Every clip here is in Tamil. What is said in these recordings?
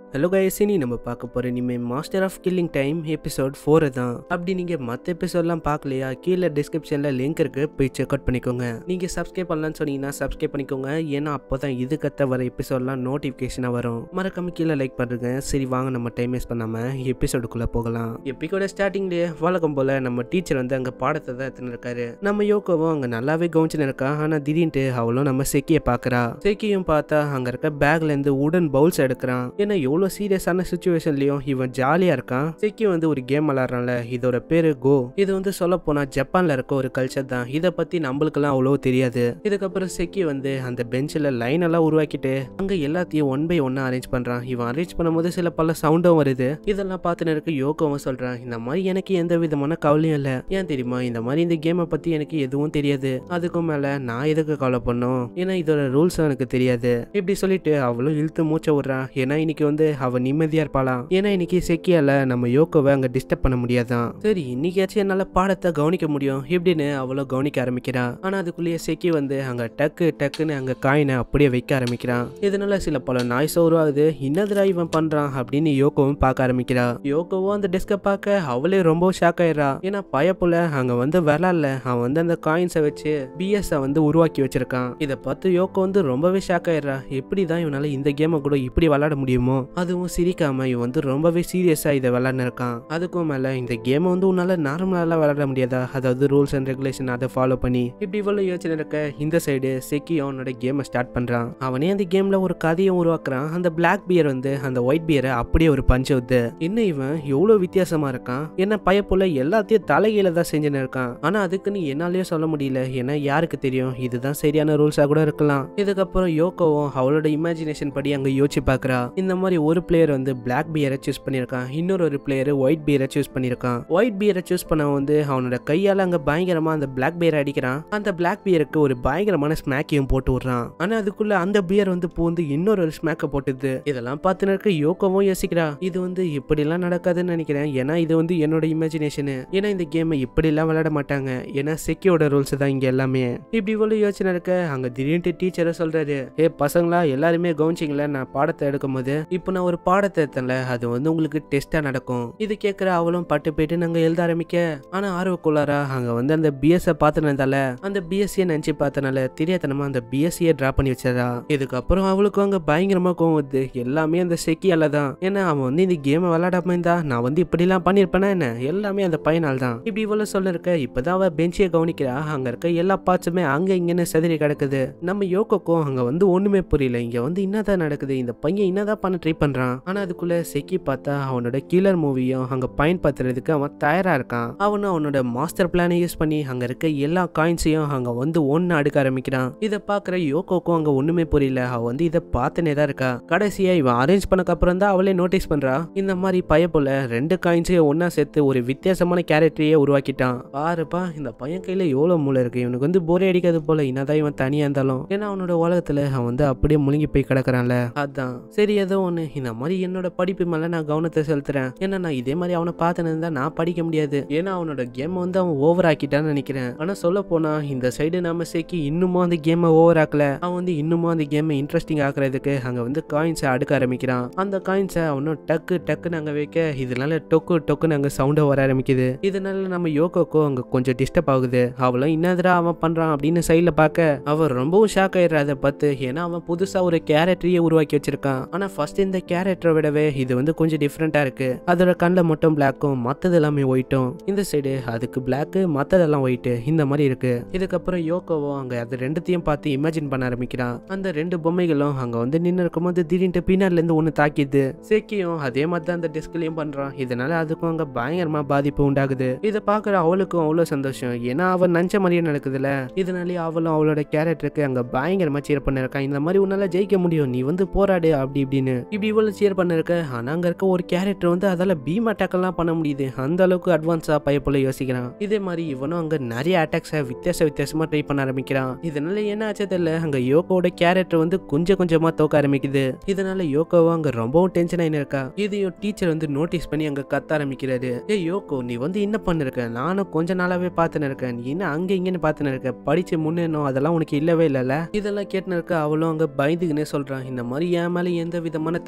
ஹலோ கைஸ் இனி நம்ம பார்க்க போகிற இனிமேல் master of killing time episode four தான் அப்படி நீங்கள் மற்ற எபிசோட்லாம் பார்க்கலையா கீழே டிஸ்கிரிப்ஷனில் லிங்க் இருக்கு போய் செக் அவுட் பண்ணிக்கோங்க நீங்கள் சப்ஸ்கிரைப் பண்ணலாம்னு சொன்னீங்கன்னா சப்ஸ்கிரைப் பண்ணிக்கோங்க ஏன்னா அப்போ தான் இதுக்கத்த வர எபிசோட்லாம் நோட்டிஃபிகேஷனாக வரும் மறக்காம கீழே லைக் பண்ணுங்க சரி வாங்க நம்ம டைம் வேஸ்ட் பண்ணாமல் எபிசோடுக்குள்ளே போகலாம் எப்பிக்கோட ஸ்டார்டிங்லேயே வழக்கம் போல் நம்ம டீச்சர் வந்து அங்கே பாடத்தை தான் எடுத்துன்னு இருக்காரு நம்ம யோகோவும் அங்கே நல்லாவே கவனிச்சுன்னு இருக்கா ஆனால் திடீர்னு அவளும் நம்ம செக்கியை பார்க்குறா செக்கியும் பார்த்தா அங்கே இருக்க பேக்லேருந்து உடன் பவுல்ஸ் எடுக்கிறான் ஏன்னா எவ்வளோ சீரியஸான சுச்சுவேஷன்லயும் இவன் ஜாலியா இருக்கான் செக்கி வந்து ஒரு கேம் விளாடுறான்ல இதோட பேரு கோ இது வந்து சொல்ல போனா ஜப்பான்ல இருக்க ஒரு கல்ச்சர் தான் இதை பத்தி நம்மளுக்கெல்லாம் அவ்வளோ தெரியாது இதுக்கப்புறம் செக்கி வந்து அந்த பெஞ்சில் லைன் எல்லாம் உருவாக்கிட்டு அங்க எல்லாத்தையும் ஒன் பை ஒன்னா அரேஞ்ச் பண்றான் இவன் அரேஞ்ச் பண்ணும்போது சில பல சவுண்டும் வருது இதெல்லாம் பார்த்துன்னு இருக்க யோகவும் சொல்றான் இந்த மாதிரி எனக்கு எந்த விதமான கவலையும் இல்லை ஏன் தெரியுமா இந்த மாதிரி இந்த கேமை பத்தி எனக்கு எதுவும் தெரியாது அதுக்கும் மேல நான் எதுக்கு கவலை பண்ணும் ஏன்னா இதோட ரூல்ஸ் எனக்கு தெரியாது இப்படி சொல்லிட்டு அவளும் இழுத்து மூச்சை விடுறான் ஏன்னா இன்னைக்கு வந்து அவ நிம்மதியா இருப்பாளாம் ஏன்னா இன்னைக்கு செக்கியால நம்ம யோகோவை அங்க டிஸ்டர்ப் பண்ண முடியாதான் சரி இன்னைக்காச்சும் என்னால பாடத்தை கவனிக்க முடியும் இப்படின்னு அவளும் கவனிக்க ஆரம்பிக்கிறான் ஆனா அதுக்குள்ளேயே செக்கி வந்து அங்க டக்கு டக்குன்னு அங்க காயினை அப்படியே வைக்க ஆரம்பிக்கிறான் இதனால சில பல நாய்ஸ் உருவாகுது என்னதுடா இவன் பண்றான் அப்படின்னு யோகோவும் பார்க்க ஆரம்பிக்கிறா யோகோவும் அந்த டெஸ்கை பார்க்க அவளே ரொம்ப ஷாக் ஆயிடுறா ஏன்னா பயப்புல அங்க வந்து விளாட்ல அவன் வந்து அந்த காயின்ஸை வச்சு பிஎஸ் வந்து உருவாக்கி வச்சிருக்கான் இதை பார்த்து யோகோ வந்து ரொம்பவே ஷாக் ஆயிடுறா எப்படிதான் இவனால இந்த கேமை கூட இப்படி விளையாட முடியுமோ அதுவும் சிரிக்காம இவன் வந்து ரொம்பவே சீரியஸா இதை விளையாட இருக்கான் அதுக்கும் மேல இந்த கேமை வந்து உன்னால நார்மலாலாம் விளையாட முடியாதா அதாவது ரூல்ஸ் அண்ட் ரெகுலேஷன் அதை ஃபாலோ பண்ணி இப்படி இவ்வளவு யோசனை இருக்க இந்த சைடு செக்கி அவனோட கேமை ஸ்டார்ட் பண்றான் அவனே அந்த கேம்ல ஒரு கதையும் உருவாக்குறான் அந்த பிளாக் பியர் வந்து அந்த ஒயிட் பியரை அப்படியே ஒரு பஞ்ச வந்து இன்னும் இவன் எவ்வளவு வித்தியாசமா இருக்கான் என்ன பயப்புல எல்லாத்தையும் தலைகீழ தான் செஞ்சுன்னு இருக்கான் ஆனா அதுக்குன்னு என்னாலயே சொல்ல முடியல ஏன்னா யாருக்கு தெரியும் இதுதான் சரியான ரூல்ஸா கூட இருக்கலாம் இதுக்கப்புறம் யோகோவும் அவளோட இமேஜினேஷன் படி அங்க யோசிச்சு பாக்குறா இந்த மாதிரி ஒரு பிளேயர் வந்து பிளாக் பியரை சூஸ் பண்ணியிருக்கான் இன்னொரு ஒரு பிளேயர் ஒயிட் பியரை சூஸ் பண்ணியிருக்கான் ஒயிட் பியரை சூஸ் பண்ண வந்து அவனோட கையால அங்க பயங்கரமா அந்த பிளாக் பியரை அடிக்கிறான் அந்த பிளாக் பியருக்கு ஒரு பயங்கரமான ஸ்மாக்கையும் போட்டு விடுறான் ஆனா அதுக்குள்ள அந்த பியர் வந்து பூந்து இன்னொரு ஒரு ஸ்மாக்கை போட்டுது இதெல்லாம் பார்த்து இருக்க யோகோவும் யோசிக்கிறா இது வந்து இப்படிலாம் நடக்காதுன்னு நினைக்கிறேன் ஏன்னா இது வந்து என்னோட இமேஜினேஷனு ஏன்னா இந்த கேமை இப்படிலாம் விளையாட மாட்டாங்க ஏன்னா செக்கியோட ரூல்ஸ் தான் இங்க எல்லாமே இப்படி இவ்வளவு யோசனை இருக்க அங்க திடீர்னு டீச்சரை சொல்றாரு ஏ பசங்களா எல்லாருமே கவனிச்சிங்களா நான் பாடத்தை எடுக்கும்போது இப்போ நான் ஒரு பாடத்தை எடுத்தேன்ல அது வந்து உங்களுக்கு டெஸ்டா நடக்கும் இது கேட்குற அவளும் பட்டு போயிட்டு நாங்க எழுத ஆரம்பிக்க ஆனா ஆர்வக்குள்ளாரா அங்க வந்து அந்த பிஎஸ்ஸை பார்த்துனதால அந்த பிஎஸ்சியை நினைச்சு பார்த்தனால தெரியாதனமா அந்த பிஎஸ்சியை டிரா பண்ணி வச்சிடறா இதுக்கப்புறம் அவளுக்கு அங்க பயங்கரமா கோவம் வருது எல்லாமே அந்த செக்கியால தான் ஏன்னா அவன் வந்து இந்த கேமை விளையாடாம இருந்தா நான் வந்து இப்படிலாம் பண்ணிருப்பேனா என்ன எல்லாமே அந்த பையனால் தான் இப்படி இவ்வளவு சொல்ல இருக்க இப்பதான் அவ பெஞ்சியை கவனிக்கிறா அங்க இருக்க எல்லா பார்ட்ஸுமே அங்க இங்கன்னு செதறி கிடக்குது நம்ம யோகோக்கும் அங்க வந்து ஒண்ணுமே புரியல இங்க வந்து என்னதான் நடக்குது இந்த பையன் என்னதான் பண்ண ட்ரை பண்றான் ஆனா அதுக்குள்ள செக்கி பார்த்தா அவனோட கில்லர் மூவியும் அங்க பயன்படுத்துறதுக்கு அவன் தயாரா இருக்கான் அவனும் அவனோட மாஸ்டர் பிளானை யூஸ் பண்ணி அங்க இருக்க எல்லா காயின்ஸையும் அங்க வந்து ஒன்னு அடுக்க ஆரம்பிக்கிறான் இதை பாக்குற யோகோக்கும் அங்க ஒண்ணுமே புரியல அவ வந்து இதை பார்த்துனே தான் இருக்கா கடைசியா இவன் அரேஞ்ச் பண்ணக்கு அப்புறம் தான் அவளே நோட்டீஸ் பண்றா இந்த மாதிரி பைய போல ரெண்டு காயின்ஸையும் ஒன்னா சேர்த்து ஒரு வித்தியாசமான கேரக்டரையே உருவாக்கிட்டான் பாருப்பா இந்த பையன் கையில எவ்வளவு மூளை இருக்கு இவனுக்கு வந்து போரே அடிக்காது போல என்னதான் இவன் தனியா இருந்தாலும் ஏன்னா அவனோட உலகத்துல அவன் வந்து அப்படியே முழுங்கி போய் கிடக்குறான்ல அதான் சரி ஏதோ ஒண்ணு இந்த மாதிரி என்னோட படிப்பு மேல நான் கவனத்தை செலுத்துறேன் ஏன்னா நான் இதே மாதிரி அவனை பார்த்துன்னு இருந்தா நான் படிக்க முடியாது ஏன்னா அவனோட கேம் வந்து அவன் ஓவர் ஆக்கிட்டான்னு நினைக்கிறேன் ஆனா சொல்ல போனா இந்த சைடு நாம சேர்க்கி இன்னுமும் அந்த கேமை ஓவர் ஆக்கல அவன் வந்து இன்னுமும் அந்த கேமை இன்ட்ரெஸ்டிங் ஆக்குறதுக்கு அங்க வந்து காயின்ஸை அடுக்க ஆரம்பிக்கிறான் அந்த காயின்ஸை அவனும் டக்கு டக்குன்னு அங்க வைக்க இதனால டொக்கு டொக்குன்னு அங்க சவுண்டை வர ஆரம்பிக்குது இதனால நம்ம யோகோக்கோ அங்க கொஞ்சம் டிஸ்டர்ப் ஆகுது அவளும் என்னதுடா அவன் பண்றான் அப்படின்னு சைட்ல பார்க்க அவர் ரொம்பவும் ஷாக் ஆயிடுறா அதை பார்த்து ஏன்னா அவன் புதுசா ஒரு கேரக்டரையே உருவாக்கி வச்சிருக்கான் ஆனா ஃபர்ஸ்ட் இந்த கேரக்டரை விடவே இது வந்து கொஞ்சம் டிஃப்ரெண்டா இருக்கு அதோட கண்ணில் மட்டும் பிளாக்கும் மத்தது எல்லாமே ஒயிட்டும் இந்த சைடு அதுக்கு பிளாக்கு மத்ததெல்லாம் ஒயிட்டு இந்த மாதிரி இருக்கு இதுக்கப்புறம் யோகோவும் அங்க அது ரெண்டுத்தையும் பார்த்து இமேஜின் பண்ண ஆரம்பிக்கிறான் அந்த ரெண்டு பொம்மைகளும் அங்க வந்து நின்று இருக்கும்போது திடீர்னு பின்னாடில இருந்து ஒண்ணு தாக்கிது சேக்கியும் அதே மாதிரி தான் அந்த டெஸ்க்லயும் பண்றான் இதனால அதுக்கும் அங்க பயங்கரமா பாதிப்பு உண்டாகுது இதை பாக்குற அவளுக்கும் அவ்வளவு சந்தோஷம் ஏன்னா அவன் நஞ்ச மாதிரியே நடக்குதுல இதனாலே அவளும் அவளோட கேரக்டருக்கு அங்க பயங்கரமா சீர் பண்ண இருக்கான் இந்த மாதிரி உன்னால ஜெயிக்க முடியும் நீ வந்து போராடு அப்படி இப்படின்னு இப்படி இவ்வளவு சீர் பண்ண இருக்க ஆனா அங்க இருக்க ஒரு கேரக்டர் வந்து அதால பீம் அட்டாக் எல்லாம் பண்ண முடியுது அந்த அளவுக்கு அட்வான்ஸா பைய போல யோசிக்கிறான் இதே மாதிரி இவனும் அங்க நிறைய அட்டாக்ஸை வித்தியாச வித்தியாசமா ட்ரை பண்ண ஆரம்பிக்கிறான் இதனால என்ன ஆச்சு தெரியல அங்க யோகோட கேரக்டர் வந்து கொஞ்சம் கொஞ்சமா தோக்க ஆரம்பிக்குது இதனால யோகோவும் அங்க ரொம்பவும் டென்ஷன் ஆயின்னு இருக்கா இதையும் டீச்சர் வந்து நோட்டீஸ் பண்ணி அங்க கத்த ஆரம்பிக்கிறாரு ஏ யோகோ நீ வந்து என்ன பண்ணிருக்க நானும் கொஞ்ச நாளாவே பார்த்துன்னு இருக்கேன் நீ என்ன அங்க இங்கன்னு பார்த்துன்னு இருக்க படிச்சு முன்னேனும் அதெல்லாம் உனக்கு இல்லவே இல்லைல்ல இதெல்லாம் கேட்டுன்னு இருக்க அவளும் அங்க பயந்துக்குன்னே சொல்றான் இந்த மாதிரி என் மேல எந்த விதமான தப்பு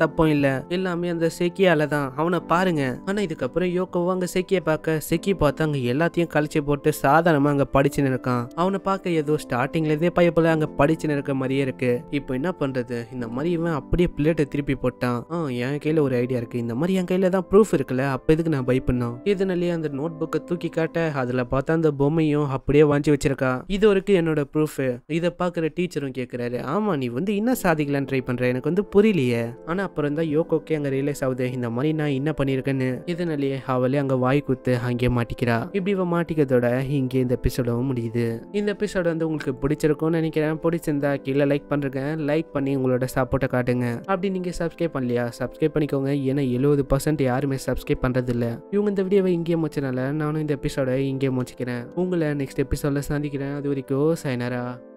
தப்பும் இல்ல எல்லாமே அந்த செக்கியால தான் அவனை பாருங்க ஆனா இதுக்கப்புறம் யோகோவும் அங்க செக்கிய பார்க்க செக்கி பார்த்து அங்க எல்லாத்தையும் கழிச்சு போட்டு சாதாரணமா அங்க படிச்சுன்னு இருக்கான் அவனை பார்க்க ஏதோ ஸ்டார்டிங்ல இருந்தே பைய போல அங்க படிச்சுன்னு இருக்க மாதிரியே இருக்கு இப்போ என்ன பண்றது இந்த மாதிரி இவன் அப்படியே பிளேட்டை திருப்பி போட்டான் ஆ என் கையில ஒரு ஐடியா இருக்கு இந்த மாதிரி என் கையில தான் ப்ரூஃப் இருக்குல்ல அப்ப எதுக்கு நான் பை பண்ணோம் இதனாலேயே அந்த நோட் புக்கை தூக்கி காட்ட அதுல பார்த்தா அந்த பொம்மையும் அப்படியே வாங்கி வச்சிருக்கா இது வரைக்கும் என்னோட ப்ரூஃப் இதை பார்க்குற டீச்சரும் கேட்குறாரு ஆமா நீ வந்து என்ன சாதிக்கலான்னு ட்ரை பண்ற எனக்கு வந்து புரியலையே ஆனா அப்புறம் தான் யோகோக்கே அங்க ரியலைஸ் ஆகுது இந்த மாதிரி நான் என்ன பண்ணியிருக்கேன்னு இதனாலேயே அவளே அங்க வாய் குத்து அங்கே மாட்டிக்கிறா இப்படி இவ மாட்டிக்கிறதோட இங்கே இந்த எபிசோடும் முடியுது இந்த எபிசோட வந்து உங்களுக்கு பிடிச்சிருக்கும்னு நினைக்கிறேன் பிடிச்சிருந்தா கீழே லைக் பண்ணுறேங்க லைக் பண்ணி உங்களோட சப்போர்ட்டை காட்டுங்க அப்படி நீங்கள் சப்ஸ்கிரைப் பண்ணலையா சப்ஸ்கிரைப் பண்ணிக்கோங்க ஏன்னா எழுபது பர்சன்ட் யாருமே சப்ஸ்கிரைப் பண்ணுறதில்ல இவங்க இந்த வீடியோவை இங்கேயே முடிச்சனால நானும் இந்த எபிசோட இங்கேயே முடிச்சுக்கிறேன் உங்களை நெக்ஸ்ட் எபிசோடில் சந்திக்கிறேன் அது வரைக்கும் சைனரா